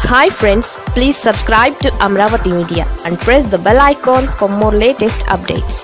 hi friends please subscribe to Amaravati media and press the bell icon for more latest updates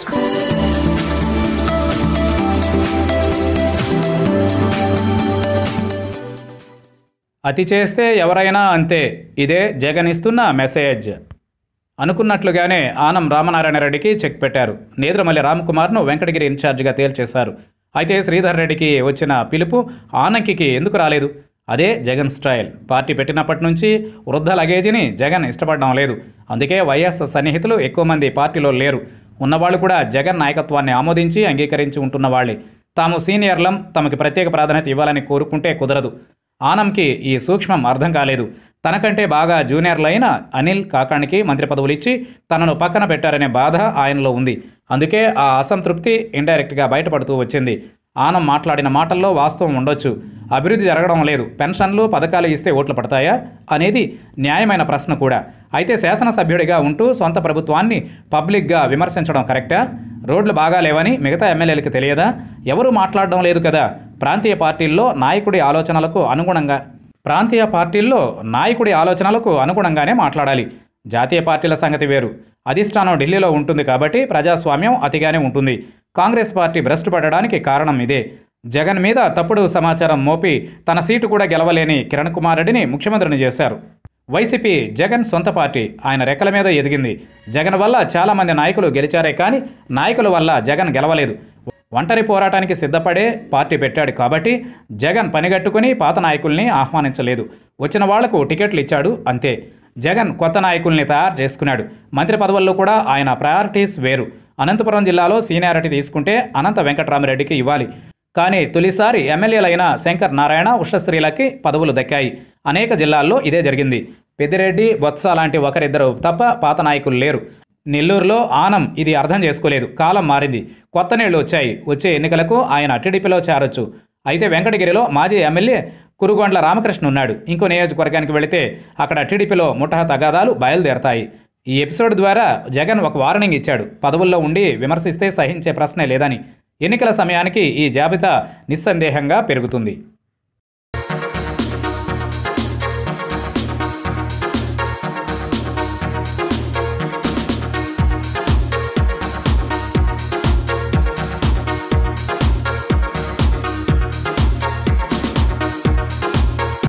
అతి చేస్తే ఎవరైనా అంతే ఇదే జగన్ ఇస్తున్న మెసేజ్ అనుకున్నట్లుగానే ఆనం రామనారాయణ రెడ్డికి చెక్ పెట్టారు నేద్రమల్లి రామ్కుమార్ను వెంకటగిరి ఇన్ఛార్జిగా తేల్చేశారు అయితే శ్రీధర్ రెడ్డికి వచ్చిన పిలుపు ఆనంకికి ఎందుకు రాలేదు అదే జగన్ స్టైల్ పార్టీ పెట్టినప్పటి నుంచి వృద్ధ లగేజీని జగన్ ఇష్టపడడం లేదు అందుకే వైఎస్ సన్నిహితులు ఎక్కువ మంది పార్టీలో లేరు ఉన్నవాళ్ళు కూడా జగన్ నాయకత్వాన్ని ఆమోదించి అంగీకరించి ఉంటున్న వాళ్ళే తాము సీనియర్లం తమకి ప్రత్యేక ప్రాధాన్యత ఇవ్వాలని కోరుకుంటే కుదరదు ఆనంకి ఈ సూక్ష్మం అర్థం కాలేదు తనకంటే బాగా జూనియర్లైన అనిల్ కాకాణికి మంత్రి పదవులు ఇచ్చి తనను పక్కన పెట్టారనే బాధ ఆయనలో ఉంది అందుకే ఆ అసంతృప్తి ఇండైరెక్ట్గా బయటపడుతూ వచ్చింది ఆనం మాట్లాడిన మాటల్లో వాస్తవం ఉండొచ్చు అభివృద్ధి జరగడం లేదు పెన్షన్లు పథకాలు ఇస్తే ఓట్లు పడతాయా అనేది న్యాయమైన ప్రశ్న కూడా అయితే శాసనసభ్యుడిగా ఉంటూ సొంత ప్రభుత్వాన్ని పబ్లిక్గా విమర్శించడం కరెక్టా రోడ్లు బాగా లేవని మిగతా ఎమ్మెల్యేలకు తెలియదా ఎవరూ మాట్లాడడం లేదు కదా ప్రాంతీయ పార్టీల్లో నాయకుడి ఆలోచనలకు అనుగుణంగా ప్రాంతీయ పార్టీల్లో నాయకుడి ఆలోచనలకు అనుగుణంగానే మాట్లాడాలి జాతీయ పార్టీల సంగతి వేరు అధిష్టానం ఢిల్లీలో ఉంటుంది కాబట్టి ప్రజాస్వామ్యం అతిగానే ఉంటుంది కాంగ్రెస్ పార్టీ భ్రష్టు పడడానికి కారణం ఇదే జగన్ మీద తప్పుడు సమాచారం మోపి తన సీటు కూడా గెలవలేని కిరణ్ కుమార్ రెడ్డిని ముఖ్యమంత్రిని చేశారు వైసీపీ జగన్ సొంత పార్టీ ఆయన రెక్కల మీద ఎదిగింది జగన్ వల్ల చాలామంది నాయకులు గెలిచారే కానీ నాయకుల వల్ల జగన్ గెలవలేదు ఒంటరి పోరాటానికి సిద్ధపడే పార్టీ పెట్టాడు కాబట్టి జగన్ పనిగట్టుకుని పాత నాయకుల్ని ఆహ్వానించలేదు వచ్చిన వాళ్లకు టికెట్లు ఇచ్చాడు అంతే జగన్ కొత్త నాయకుల్ని తయారు చేసుకున్నాడు మంత్రి పదవుల్లో కూడా ఆయన ప్రయారిటీస్ వేరు అనంతపురం జిల్లాలో సీనియారిటీ తీసుకుంటే అనంత వెంకటరామరెడ్డికి ఇవ్వాలి కానీ తొలిసారి ఎమ్మెల్యేలైన శంకర్ నారాయణ ఉషశ్రీలకి పదవులు దక్కాయి అనేక జిల్లాల్లో ఇదే జరిగింది పెద్దిరెడ్డి బొత్స లాంటి ఒకరిద్దరు తప్ప పాత నాయకులు లేరు నెల్లూరులో ఆనం ఇది అర్థం చేసుకోలేదు కాలం మారింది కొత్త నీళ్లు వచ్చాయి వచ్చే ఎన్నికలకు ఆయన టీడీపీలో చేరొచ్చు అయితే వెంకటగిరిలో మాజీ ఎమ్మెల్యే కురుగొండ్ల రామకృష్ణ ఉన్నాడు ఇంకో నియోజకవర్గానికి వెళితే అక్కడ టీడీపీలో ముఠా తగాదాలు బయలుదేరతాయి ఈ ఎపిసోడ్ ద్వారా జగన్ ఒక వార్నింగ్ ఇచ్చాడు పదవుల్లో ఉండి విమర్శిస్తే సహించే ప్రశ్నే లేదని ఎన్నికల సమయానికి ఈ జాబితా నిస్సందేహంగా పెరుగుతుంది